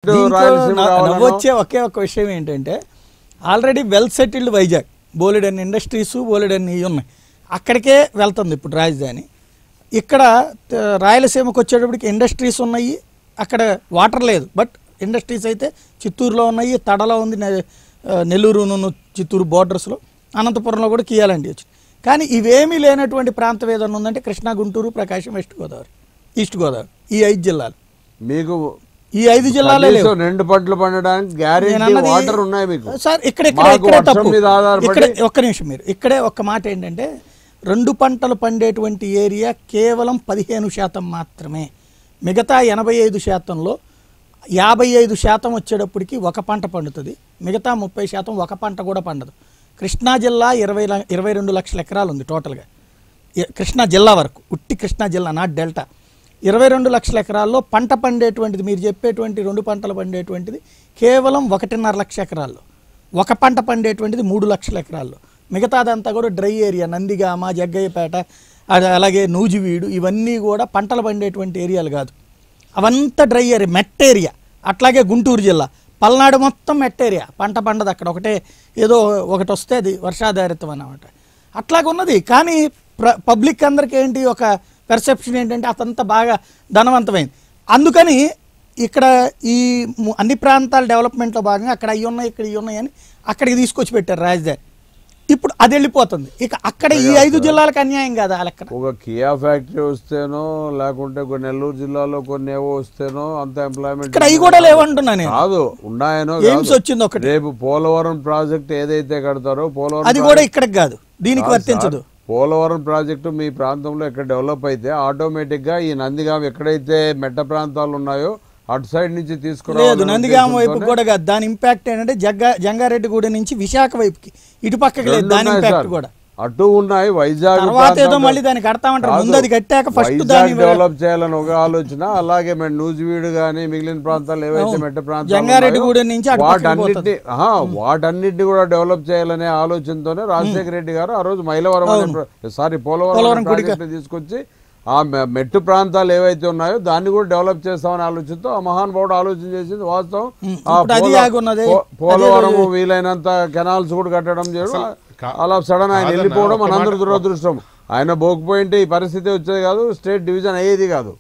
దీంట్లో రాయలసీమ న- కావాలనో నవ్వొచ్చే ఒకే ఒక విషయం ఏంటంటే ఆల్రెడీ వెల్ సెటిల్డ్ వైజాగ్ బోలెడన్ని ఇండస్ట్రీస్ బోలెడన్ని ఇవి ఉన్నాయి అక్కడికే వెళ్తుంది ఇప్పుడు రాజధాని ఇక్కడ త- రాయలసీమకు వచ్చేటప్పటికి ఇండస్ట్రీస్ ఉన్నాయి అక్కడ వాటర్ లేదు బట్ ఇండస్ట్రీస్ అయితే చిత్తూరులో ఉన్నాయి తడలో ఉంది నె- ఆ, నెల్లూరు ను- చిత్తూరు బోర్డర్స్లో అనంతపురంలో కూడా కీయాలండి వచ్చి కానీ ఇవేమీ లేనటువంటి ప్రాంతం ఏదైనా ఉందంటే కృష్ణా గుంటూరు ప్రకాశం వెస్ట్ గోదావరి ఈస్ట్ గోదావరి ఈ ఐదు జిల్లాలు మీకు ఈ ఐదు జిల్లాలే లేవు కనీసం రెండు పంటలు పండడానికి నేను గ్యారెంటీ అన్నది- వాటర్ ఉన్నాయి మీకు సార్ ఇక్కడ ఇక్కడ మాకు ఇక్కడే వర్షం తప్పు మీద ఆధారపడి- ఇక్కడే ఒక్క నిమిషం మీరు ఇక్కడే ఒక్క మాట ఏంటంటే రెండు పంటలు పండేటువంటి ఏరియా కేవలం పదిహేను శాతం మాత్రమే మిగతా ఎనభై ఐదు శాతంలో యాభై ఐదు శాతం వచ్చేటప్పటికి ఒక పంట పండుతుంది మిగతా ముప్పై శాతం ఒక పంట కూడా పండదు కృష్ణా జిల్లా ఇరవై ల- ఇరవై రెండు లక్షల ఎకరాలు ఉంది టోటల్గా ఇ- కృష్ణా జిల్లా వరకు ఉట్టి కృష్ణా జిల్లా నాట్ డెల్టా ఇరవై రెండు లక్షల ఎకరాల్లో పంట పండేటువంటిది మీరు చెప్పేటువంటి రెండు పంటలు పండేటువంటిది కేవలం ఒకటిన్నర లక్ష ఎకరాల్లో ఒక పంట పండేటువంటిది మూడు లక్షల ఎకరాల్లో మిగతాదంతా కూడా డ్రై ఏరియా నందిగామ జగ్గయ్యపేట అది అలాగే నూజివీడు ఇవన్నీ కూడా పంటలు పండేటువంటి ఏరియాలు కాదు అవంతా డ్రై ఏరియా మెట్ ఏరియా అట్లాగే గుంటూరు జిల్లా పల్నాడు మొత్తం మెట్ ఏరియా పంట పండదు అక్కడ ఒకటే ఏదో ఒకటి వస్తే అది వర్షాధారితం అన్నమాట అట్లాగే ఉన్నది కానీ ప్ర పబ్లిక్ అందరికీ ఏంటి ఒక పెర్సెప్షన్ ఏంటంటే అతంతా బాగా ధనవంతమైంది అందుకని ఇక్కడ ఈ ము- అన్ని ప్రాంతాల డెవలప్మెంట్లో భాగంగా అక్కడ అవి ఉన్నాయి ఇక్కడ ఇవి ఉన్నాయని అక్కడికి తీసుకొచ్చి పెట్టారు రాజధాని ఇప్పుడు అది వెళ్ళిపోతుంది ఇక అక్కడ ఈ ఐదు జిల్లాలకు అన్యాయం కాదా ఆ లెక్కన ఒక కియా ఫ్యాక్టరీ వస్తేనో లేకుంటే కొన్ని నెల్లూరు జిల్లాలో కొన్ని ఏవో వస్తేనో అంత ఎంప్లాయ్మెంట్ ఇక్కడ అవి కూడా లేవంటున్నా నేను కాదు ఉన్నాయనో ఎయిమ్స్ కాదు. వచ్చింది ఒకటి రేపు పోలవరం ప్రాజెక్ట్ ఏదైతే కడతారో పోలవరం అది కూడా ఇక్కడికి కాదు దీనికి కాదు వర్తించదు సార్. పోలవరం ప్రాజెక్టు మీ ప్రాంతంలో ఎక్కడ డెవలప్ అయితే ఆటోమేటిక్ గా ఈ నందిగాం ఎక్కడైతే మెట్ట ప్రాంతాలు ఉన్నాయో అటు సైడ్ నుంచి లేదు తీసుకురావాలనే నందిగామ వైపు ఉద్దేశంతోనే కూడా కాదు దాని ఇంపాక్ట్ ఏంటంటే జగ్గ జంగారెడ్డిగూడ నుంచి విశాఖ వైపుకి ఇటు పక్కకి లేదు రెండు దాని ఉన్నాయి ఇంపాక్ట్ సార్. కూడా అటు ఉన్నాయి వైజాగ్ తర్వాత ఏదో ప్రాంతంలో- మళ్ళీ దాన్ని కడతామంటారు కాదు. ముందు అది కట్టాక ఫస్ట్ వైజాగ్ దాన్ని డెవలప్ చేయాలని ఒక ఆలోచన అలాగే మన నూజివీడు గానీ మిగిలిన ప్రాంతాలు ఏవైతే మెట్ట ప్రాంతాలు జంగారెడ్డిగూడెం ఉన్నాయో, నుంచి అటు పక్కకి వాటన్నిటిని ఆహా, వాటన్నిటిని కూడా డెవలప్ చేయాలనే ఆలోచనతోనే రాజశేఖర రెడ్డి గారు ఆ రోజు మైలవరం అనే ప్ర- సారీ పోలవరం పోలవరం అనే ప్రాజెక్టుని తీసుకొచ్చి ఆ మె- మెట్టు ప్రాంతాలు ఏవైతే ఉన్నాయో దాన్ని కూడా డెవలప్ చేస్తామనే ఆలోచనతో ఆ మహానుభావుడు ఆలోచన చేసింది వాస్తవం ఆ ఇప్పుడు అది పోల- ఆగున్నది. పో- పోలవరం వీలైనంత కెనాల్స్ కూడా కట్టడం చేయడం కా- అలా సడన్ ఆయన కాదన్నా, వెళ్ళిపోవడం ఒక్క మనందరి మాట- దురదృష్టం ఆయన పోకపోయింటే ఈ పరిస్థితి వచ్చేది కాదు స్టేట్ డివిజన్ అయ్యేది కాదు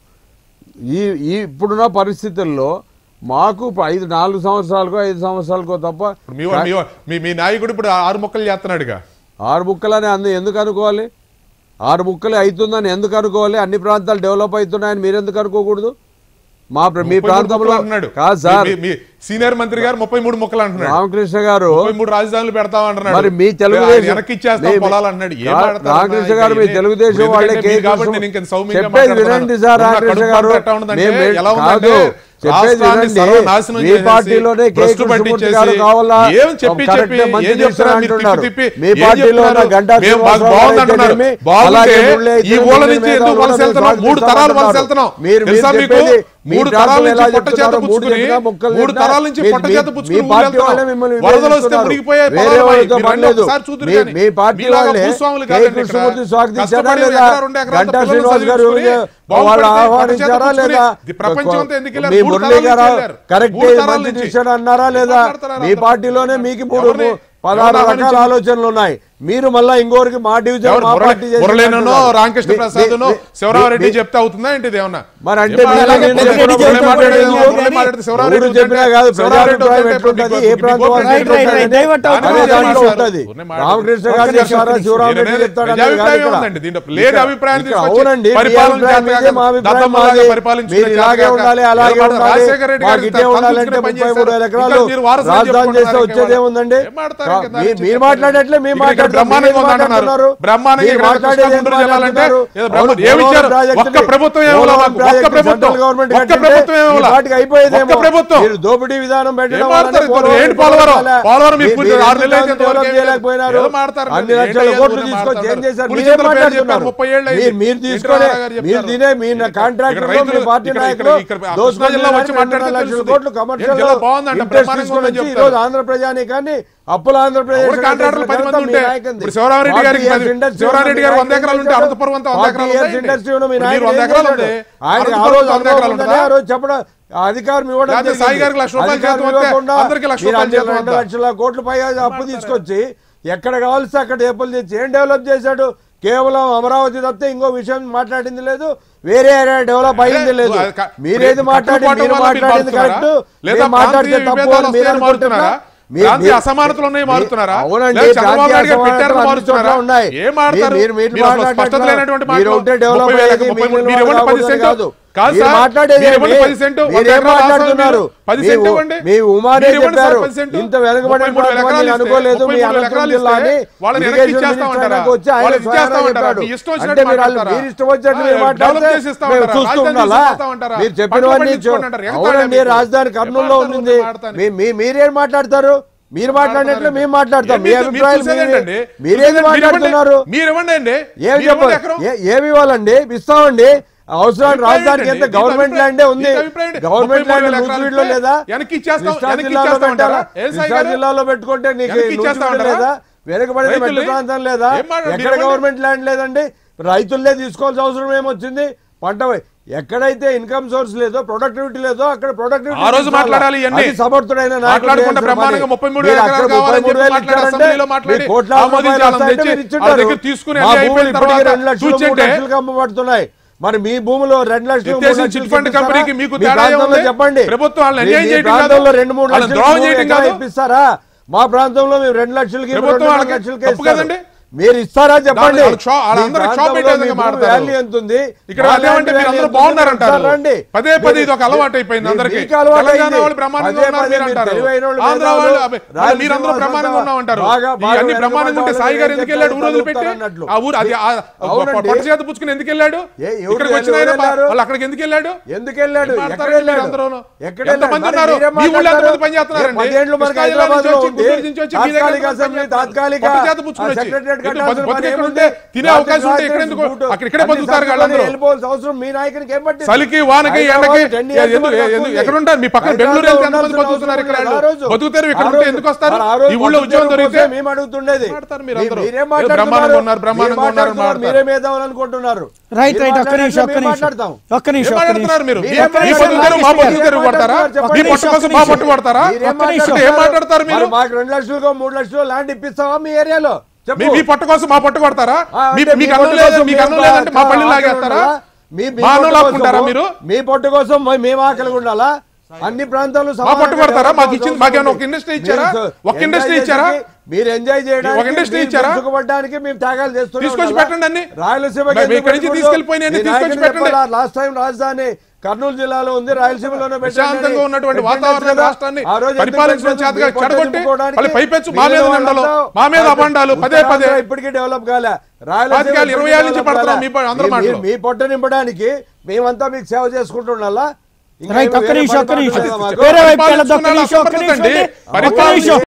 ఈ ఈ ఇప్పుడున్న పరిస్థితుల్లో మాకు ప- ఐదు నాలుగు సంవత్సరాలకో ఐదు సంవత్సరాలకో తప్ప ఇప్పుడు మీ వా- మీ వా- మీ మీ నాయకుడు ఇప్పుడు ఆరు మొక్కలు చేస్తున్నాడుగా ఆరు ముక్కలని అందు ఎందుకు అనుకోవాలి ఆరు ముక్కలే అవుతుందని ఎందుకు అనుకోవాలి అన్ని ప్రాంతాలు డెవలప్ అవుతున్నాయని మీరు ఎందుకు అనుకోకూడదు మా ప్ర- మీ ముప్పై మూడు ప్రాంతంలో మొక్కలు అంటున్నాడు కాదు సార్ మీ- మీ సీనియర్ మంత్రి గారు ముప్పై మూడు మొక్కలు అంటున్నాడు రామకృష్ణ గారు ముప్పై మూడు రాజధానులు పెడతాం అంటున్నాడు మరి మీ ఆయన తెలుగుదేశం వెనక్కి ఇచ్చేస్తాం మీ- పొలాలు అన్నాడు ఏం రా- మాట్లాడతారు రామకృష్ణ అన్నా? గారు మీ ఇక తెలుగుదేశం ఎందుకంటే వాళ్ళే మీరు కేసు కాబట్టి నేను ఇంకా సౌమ్యంగా చెప్పేది మాట్లాడుతున్నాను. వినండి సార్ ఉన్న రామకృష్ణ కడుపు గారు మంట ఎట్లా ఉందంటే, మేము- ఎలా కాదు ఉందంటే చెప్పేది రాష్ట్రాన్ని వినండి సర్వనాశనం మీ చేసేసి, పార్టీలోనే కే భ్రష్టు కృష్ణమూర్తి పట్టించేసి, గారు కావాలా ఏం చెప్పి కరెక్ట్ చెప్పి మంచి ఏం చెప్తున్నారు మీరు అంటున్నారు. తిప్పి తిప్పి మీ ఏం పార్టీలో ఉన్న చెప్తున్నారు? గంటా మేము మాకు శ్రీనివాసరావు బాగుంది గారు అంటున్నారు. అయితేనేమి, బాగుంటే అలాగే మురళీ ఈ అయితేనేమి, ఊళ్ళ మీ నుంచి మీద ఎందుకు కూడా వలస వెళ్తున్నాం స్వాగతిస్తాం మూడు తరాలు వలస అంటున్నారు. వెళ్తున్నాం మీరు మీరు తెలుసా మీకు చెప్పేది మీ మూడు ప్రాంతంలో తరాల ఎలా నుంచి పొట్ట చేత చెప్తున్నారో మూడు పుచ్చుకుని చెప్పినా మొక్కలు మూడు తింటా. తరాల నుంచి మీ- పొట్ట మీ- చేత మీ పుచ్చుకుని పార్టీ ఊరెళ్తున్నాం. వాళ్ళే మిమ్మల్ని వరదలు వస్తే విమర్శిస్తున్నారు. మునిగిపోయే వేరే పొలాలు వాళ్ళతో మీరు పని రండి లేదు. ఒకసారి చూదురు మీ- కానీ. మీ పార్టీ మీలాగా వాళ్ళే భూస్వాములు కే కాదండి ఇక్కడ. కృష్ణమూర్తి స్వాగతించారా కష్టపడి లేదా ఎకరా రెండు ఎకరాలతో గంటా పిల్లలు శ్రీనివాస్ గారు చదివించుకుని వాళ్ళు బాగుపడితే ఆహ్వానించారా పొట్ట చేత లేదా పుచ్చుకుని ప్రపంచం అంతా ఎందుకు వెళ్ళారు? మీ మూడు మురళీ తరాల గారు నుంచి వెళ్ళారు. కరెక్ట్ మూడు తరాల మంచి నుంచి. డిసిషన్ అన్నారా లేదా మాట్లాడతారా మీ అందరూ? పార్టీలోనే మీకు మూడు ఎవరిని- పదహారు ఎవరిని రకాల ఆహ్వానించారు? ఆలోచనలు ఉన్నాయి మీరు మళ్ళా ఇంకోరికి మా డివిజన్ ఎవరు మా మురళి- పార్టీ చేసింది మురళీనో అంటున్నారు. రామకృష్ణ మీ- ప్రసాద్ మీ- శివరామరెడ్డి మీ- చెప్తే అవుతుందా ఏంటిది ఏమన్నా మరి అంటే ఏం మీరు మాట్లాడారు? నేను మురళి చెప్పిన మాట్లాడేది మాట్లాడేది ఏమో, ఏమో, మురళి మాట్లాడేది శివరామరెడ్డి ఊరు వద్దంటే చెప్పినా కాదు, శివరామరెడ్డి ప్రజాభిప్రాయం వద్దంటే ఎట్లుంటది, మీకు- ఏ మీకు ప్రాంతం Gopireddy right, right, right, divert ఆయన అవుతుంది. అనే దాంట్లో మాట్లాడారు. ఉంటది ఊరినే మాట్లాడారు. రామకృష్ణ ఒక్క గారు నిమిషం, చెప్పారా ఒక్క శివరామరెడ్డి ఈయన చెప్తాడు ప్రజాభిప్రాయం ఉందండి దీంట్లో. లేని అభిప్రాయాన్ని తీసుకొచ్చి అవునండి మీ పరిపాలన అభిప్రాయం చేత మీదే, మా కాక అభిప్రాయం దద్దమ్మలాగా మాది. పరిపాలించుకునే మీరు ఇలాగే చేత ఉండాలి కాక అలాగే ఎవరు ఉండాలి రాజశేఖర రెడ్డి మాకు గారు ఇదే తల ఉండాలంటే దించుకునే పని ముప్పై మూడు చేశారు. ఎకరాలు ఇంకా మీరు వారసులు రాజధాని చేస్తే చెప్పుకుంటున్నారు వచ్చేది ఏముందండి ఏం మాట్లాడతారు ఇంకా దాని మీ- గురించి మీరు చెప్పండి. మాట్లాడేట్లే మేము ఇక్కడ మాట్లాడుతున్నాం బ్రహ్మాండంగా మీరు ఉందంటున్నారు. మాట్లాడుతున్నారు. బ్రహ్మాండంగా మీరు ఇక్కడ మాట్లాడేది కృష్ణా ఏం గుంటూరు జిల్లాలంటే మాట్లాడుతున్నారు? ఏదో బ్రహ్మ- ఏమి పోలవరం ఇచ్చారు? ప్రాజెక్టుని- ఒక్క ప్రభుత్వం ఏమో పోలవరం మాకు. ఒక్క ప్రాజెక్టు ప్రభుత్వం. సెంట్రల్ గవర్నమెంట్ ఒక్క కట్టింటే ప్రభుత్వం ఏమో ఈ పాటికి అయిపోయేదేమో. ఒక్క ప్రభుత్వం. మీరు దోపిడీ విధానం పెట్టడం ఏం వల్లనే మాట్లాడతారు? పోలవరం ఏంటి పోలవరం? పోలవరం పోలవరం మీ- ఇప్పుడు మీరు ఆరు నెలలు ఎందుకు అయితే డెవలప్ ఏం చేయలేకపోయినారు ఏదో మాట్లాడతారు. అన్ని ఏంటి లక్షల అయ్యా కోట్లు ఊరినే తీసుకొచ్చి ఏం మాట్లాడతారు. చేశారు పులిచి మీరేం చంద్రబాబు చెప్పారు, మాట్లాడుతున్నారు ముప్పై ఏళ్ళు మీరు అయింది. మీరు ఎన్టీ తీసుకొని రామారావు గారు మీరు చెప్పారు. తినే మీ ఇక్కడ కాంట్రాక్టర్ రైతులు- మీ పార్టీ ఇక్కడ- నాయకులు ఇక్కడ- ఇక్కడ దోచుకొని కృష్ణా జిల్లా వచ్చి రెండున్నర మాట్లాడితే లక్షల తెలుస్తుంది. కోట్లు ఏం కమర్షియల్ జిల్లా బాగుందంట, ఇంట్రెస్ట్ బ్రహ్మాండంగా తీసుకొని ఉందని వచ్చి ఈ చెప్తారు. రోజు ఆంధ్ర ప్రజానీకాన్ని అప్పుల ఆంధ్రప్రదేశ్ ఎవరు కాంట్రాక్టర్లు పది మంది ఘనత మీ ఉంటే నాయకంది. ఇప్పుడు శివరామరెడ్డి 40 గారికి years పది- industry శివరామరెడ్డి ఉన్న గారు మీ వంద ఎకరాలు ఉంటే నాయకుడు అనంతపురం అంతా వంద 40 ఎకరాలు years ఉన్నాయండి. industry ఉన్న మీ ఇప్పుడు నాయకుడు మీరు వంద ఏం ఎకరాలు చేశాడు? ఉంది. ఆయన ఆ అనంతపురం రోజు వంద అనుభవం ఎకరాలు ఉందని ఉందా? ఆ రోజు చెప్పడం అధికారం ఇవ్వడం లేకపోతే జరిగింది. సాయి గారికి లక్ష రూపాయలు అధికారం జీతం వస్తే ఇవ్వకుండా అందరికీ లక్ష మీరు రూపాయలు అన్ని జీతం రెండు ఉందా? లక్షల కోట్ల పైగా అప్పు తీసుకొచ్చి ఎక్కడ కావాల్సి అక్కడ డేపులు తెచ్చి ఏం డెవలప్ చేశాడు కేవలం అమరావతి తప్పితే ఇంకో విషయం మాట్లాడింది లేదు వేరే ఏరియా డెవలప్ అయింది లేదు అది క- మీరేది మాట్లాడి కట్టుబాటు మీరు వల్ల మీరు మాట్లాడింది మారుతున్నారా? కరెక్ట్ లేదా మీరు మాట్లాడితే ప్రాంతీయ తప్పు విభేదాలు అని మీరు వస్తాయని మారుతున్నారా? అనుకుంటున్నారా? మీ- ప్రాంతీయ మీ- అసమానతలు ఉన్నాయి మీ- మారుతున్నారా? అవునండి లేదా చంద్రబాబు ప్రాంతీయ నాయుడు గారు అసమానతలు పెట్టారు అన్ని మారుతున్నారా? చోట్ల ఉన్నాయి. ఏం మారుతారు? మీరు- మీరు మీరు అసలు మాట్లాడట్లా. స్పష్టత లేనటువంటి మీరు మాటలు. ఉంటే డెవలప్ ముప్పై వేల- అయ్యేది ముప్పై మిగిలిన మీరు ఇవ్వండి వాళ్ళు పది కాదు. సెంటు. కాదు మీరు సార్, మాట్లాడేది మీరు ఇవ్వండి ఏమి? పది సెంటు, వంద మీరేం ఎకరాల ఆసామి మాట్లాడుతున్నారు మీరు పది మీ సెంటు ఉ- ఇవ్వండి. మీ ఉమానే మీరు ఇవ్వండి సార్ చెప్పారు పది సెంటు. ఇంత వెనుకబడిన ముప్పై మూడు వేల ప్రాంతం ఎకరాలు నేను ఇస్తే, అనుకోలేదు ముప్పై మీ మూడు వేల అనంతపురం ఎకరాలు జిల్లా అని ఇస్తే వాళ్ళని వెనక్కి ఇరిగేషన్ ఇచ్చేస్తామంటారా? మినిస్టర్ వచ్చి ఆయన వాళ్ళని స్వయంగా ఇచ్చేస్తామంటారా? చెప్పాడు. మీ ఇష్టం అంటే వచ్చినట్టు మీరు వాళ్ళు- మాట్లాడతారా? మీరు ఇష్టం వచ్చినట్టు మీరు ఆ, మాట్లాడితే డెవలప్ చేసేస్తామంటారా? మేము చూస్తూ రాజధాని ఉండాలా తీసుకొస్తామంటారా? మీరు చెప్పిన పంటలు వాడిని పండించుకోండి అంటారు. అవునండి ఎగతాళి రాజధాని మీకు. కర్నూలులో ఏం ఉంది మాట్లాడతారు? మీ- మీ- మీరేం మాట్లాడతారు మీరు మాట్లాడినట్లు మేము మాట్లాడతాం మీ మీరు అభిప్రాయాలు చూసేది మీవి. ఏంటండి? మీరేది చూసేది మీరు ఇవ్వండి. మాట్లాడుతున్నారు మీరు ఇవ్వండి అండి ఏమి మీరు ఇవ్వండి చెప్పాలి ఎకరం. ఏ- ఏమి ఇవ్వాలండి ఇస్తామండి అవసరానికి అభిప్రాయం రాజధానికి ఎంత ఏంటండి? గవర్నమెంట్ దీని ల్యాండే ఉంది దీని అభిప్రాయం ఏంటి? గవర్నమెంట్ ముప్పై మూడు ల్యాండ్ వేల నూజివీడులో ఎకరాలు లేదా వెనక్కి ఇచ్చేస్తాం- కృష్ణా వెనక్కి జిల్లాలో ఇచ్చేస్తామంటారా? పెట్టాలా? ఏ సాయి కృష్ణా గారు? జిల్లాలో పెట్టుకుంటే నీకు వెనక్కి నూజివీడు ఇచ్చేస్తామంటారా? లేదా వెనుకబడిన మెట్ట రైతుల్ని? ప్రాంతం లేదా ఏం మాట్లాడు- ఎక్కడ మీరు గవర్నమెంట్ ల్యాండ్ లేదండి రైతులే తీసుకోవాల్సిన అవసరం ఏమొచ్చింది పంట ఎక్కడైతే ఇన్కమ్ సోర్స్ లేదో ప్రొడక్టివిటీ లేదో అక్కడ ప్రొడక్టివిటీ ఆ రోజు మాట్లాడాలి ఇవన్నీ. సమర్థుడైన నాయకుడు మాట్లాడుకుంటే చేయాల్సిన బ్రహ్మాండంగా పని. ముప్పై మూడు మీరు వేల అక్కడ ఎకరాలు ముప్పై కావాలని మూడు చెప్పి వేలు మాట్లాడి ఇచ్చారంటే అసెంబ్లీలో మాట్లాడి మీ కోట్లాది ఆమోదించాలని రూపాయలు వస్తాయంటే తెచ్చి మీరు ఇచ్చుంటారు. వాళ్ళ దగ్గర తీసుకుని మా అన్ని భూములు అయిపోయిన ఇప్పటికే తర్వాత రెండు లక్షలు మూడు చూచింటే లక్షలకు అమ్మబడుతున్నాయి మరి మీ భూములో రెండు లక్షలు మూడు ఎత్తేసిన లక్షలు చిట్ ఫండ్ ఇప్పిస్తారా? కంపెనీకి మీకు మీ తేడా ప్రాంతంలో ఏముంది? చెప్పండి ప్రభుత్వం వాళ్ళని మీ- అన్యాయం మీ చేయడం ప్రాంతంలో కాదు. రెండు మూడు వాళ్ళని లక్షలు ద్రోహం భూమి చేయడం ఎకరా కాదు. ఇప్పిస్తారా మా ప్రాంతంలో మేము రెండు లక్షలకి ప్రభుత్వం రెండు వాళ్ళకి లక్షలకి తప్పు ఇస్తారు. కదండి? మీరు ఇస్తారా చెప్పండి వాళ్ళకి షా- వాళ్ళందరూ మీ షాప్ ప్రాంతంలో పెట్టే మీ విధంగా భూమి మాట్లాడతారు. వాల్యూ ఎంత ఉంది ఇక్కడ మా అదేమంటే ల్యాండ్ మీరు వాల్యూ అందరూ ఎంత ఉంది? బాగున్నారంటారు. ఒకసారి రండి. పదే పదే మీరు- ఇది ఒక అలవాటు అయిపోయింది మీ- అందరికీ. మీకు అలవాటు తెలంగాణ అయింది. వాళ్ళు బ్రహ్మాండంగా పదే ఉన్నారు పదే మీరు మీరు అంటారు. తెలివైన వాళ్ళు ఆంధ్ర మేధావులు, వాళ్ళు అబ్బే, రాయలసీమ మీరు అందరూ వాళ్ళు బ్రహ్మాండంగా బాగా- ఉన్నామంటారు బాగా- ఈ బాగా అన్ని బ్రహ్మాండంగా ఉంటే వెనకబడ్డ సాయి గారు వాళ్ళు ఎందుకు వెళ్ళాడు ఊరు చదువుతారు వదిలిపెట్టి అన్నట్లు. ఆ ఊరు అది ఆ- అవునండి. పొట్ట చేత పుచ్చుకుని ఎందుకు వెళ్ళాడు ఏ, ఎవరు ఇక్కడికి వచ్చిన ఆయన ఎవరు వెళ్ళారు? వాళ్ళు అక్కడికి ఎందుకు వెళ్ళాడు ఎందుకు వెళ్ళాడు ఏం ఎక్కడ మాట్లాడారు వెళ్ళాడు మీరు అందరూను? ఎక్కడ ఎంతమంది వెళ్ళాడు? ఉన్నారు? మరి మీరేం మీ ఊళ్ళో మాట్లాడతారు? ఎంతమంది పనిచేస్తున్నారండి? ఏ పదేళ్ళు మనకి కృష్ణా జిల్లా హైదరాబాద్ నుంచి లో వచ్చి, ఉంది. గుంటూరు నుంచి వచ్చి మీ దగ్గర తాత్కాలిక అసెంబ్లీ తాత్కాలిక పొట్ట చేత పుచ్చుకుని వచ్చి. సెక్రటరియట్ ఎందుకు కట్టాల్సిన బతుకు పని ఎక్కడ ఏముంది? ఉంటే తినే రాత్రి అవకాశం ఉంటే రాత్రి ఇక్కడ ఎందుకు ఫుడ్ అక్కడ ఇక్కడే అన్ని బతుకుతారు సరుకులు వాళ్ళందరూ వెళ్ళిపోవాల్సిన అవసరం మీ నాయకునికి ఏం పట్టింది? చలికి వానకి హైదరాబాద్ ఎండకి టెన్ ఏ, ఇయర్స్ ఎందుకు వరకు ఎందుకు- ఉంది. ఎక్కడ ఉంటారు మీ పక్కన హైదరాబాద్లో బెంగళూరు వెళ్తే ఎంతమంది ఉండాల్సిన బతుకుతున్నారు ఇక్కడ అవసరం లేదు. వాళ్ళు? ఆ రోజు- బతుకుతారు ఇక్కడ ఆ ఉంటే రోజు- ఎందుకు వస్తారు మరి ఆ రోజు ఈ ఊళ్ళో బతుకుతారు ఉద్యోగం దొరికితే కోసమే మేము అడుగుతుండేది మాట్లాడతారు మీరు మీ- అందరూ. మీరేం ఏదో బ్రహ్మాండంగా మాట్లాడుతున్నారు? ఉన్నారు, బ్రహ్మాండంగా మీరు ఉన్నారు మాట్లాడుతున్నారు, మాట్లాడతారు. మీరే మేధావులు అనుకుంటున్నారు రైట్ మీరు రైట్ ఒక్క నిమిషం మాట్లాడినట్లు ఒక్క మేము నిమిషం మాట్లాడతాం ఒక్క నిమిషం ఏం ఒక్క మాట్లాడుతున్నారు మీరు నిమిషం మీ ఒక్క మీ నిమిషం, బతుకుతారు మా నాగేష్ గారు. బతుకుతారు పడతారా చెప్పండి. మీ పట్టు కోసం మా పట్టు పడతారా మీరేం ఒక్క నిమిషం. ఏం మాట్లాడతారు మీరు మరి మాకు రెండు లక్షలకు మూడు లక్షలు ల్యాండ్ ఇప్పిస్తావా మీ ఏరియాలో చెప్పు. మీ మీ పట్టు కోసం మా పట్టు కొడతారా ఆ, మీ- అంటే మీకు మీ అన్నం పొట్టు లేదా కోసం మీకు అన్నం మేము లేదంటే మా ఆకలి పళ్ళు ఉండాలా? లాగేస్తారా మీ మీ మా అన్నం పొట్టు లాక్కుంటారా కోసము, మీరు మీ పొట్టు కోసం మే- మేము ఆకలి ఉండాలా అన్ని ప్రాంతాలు మా పట్టు కొడతారా మాకు ఇచ్చింది మాకేమైనా ఒక ఇండస్ట్రీ ఇచ్చారా ఒక ఇండస్ట్రీ ఇచ్చారా మీరు ఎంజాయ్ చేయడానికి ఒక ఇండస్ట్రీ మీరు ఇచ్చారా? సుఖపడడానికి మేము త్యాగాలు చేస్తున్నాం తీసుకొచ్చి పెట్టండి అన్ని. రాయలసీమ మరి ఇక్కడి నుంచి తీసుకెళ్ళిపోయినవన్నీ తీసుకొచ్చి పెట్టండి. లాస్ట్ టైం రాజధాని కర్నూలు జిల్లాలో ఉంది రాయలసీమలోనే పెట్టండి. ప్రశాంతంగా ఉన్నటువంటి పెట్టండి వాతావరణం కదా. రాష్ట్రాన్ని ఆ రోజు ఎందుకు పరిపాలించడం పెట్టలేదు? చేతగా మీ పొట్ట చెడగొట్టి నింపుకోవడానికి మళ్ళీ పైపెచ్చు మా మీద మిగిలిన దండలు, వాళ్ళంతా మా మీద అభాండాలు, పదే పదే. ఉత్తరాంధ్ర ఇప్పటికీ డెవలప్ కాలే రాయలసీమ పాతికేళ్ళు, ఇరవై ఏళ్ళ నుంచి డెవలప్ పడుతున్నాం కాలే. మీ ప- అందరి మీ- మాటలు. మీ పొట్ట నింపడానికి మేమంతా మీకు సేవ చేసుకుంటున్నాలా ఇంకా రైట్ ఒక్క వేరే నిమిషం ఒక్క పని నిమిషం లేదా మాకు? వేరే వైపు వెళ్ళదు ఒక్క పరిపాలించుకున్నాడు, నిమిషం ఒక్క నిమిషం అసమర్థతండి. అండి. ఒక్క పరిపాలన నిమిషం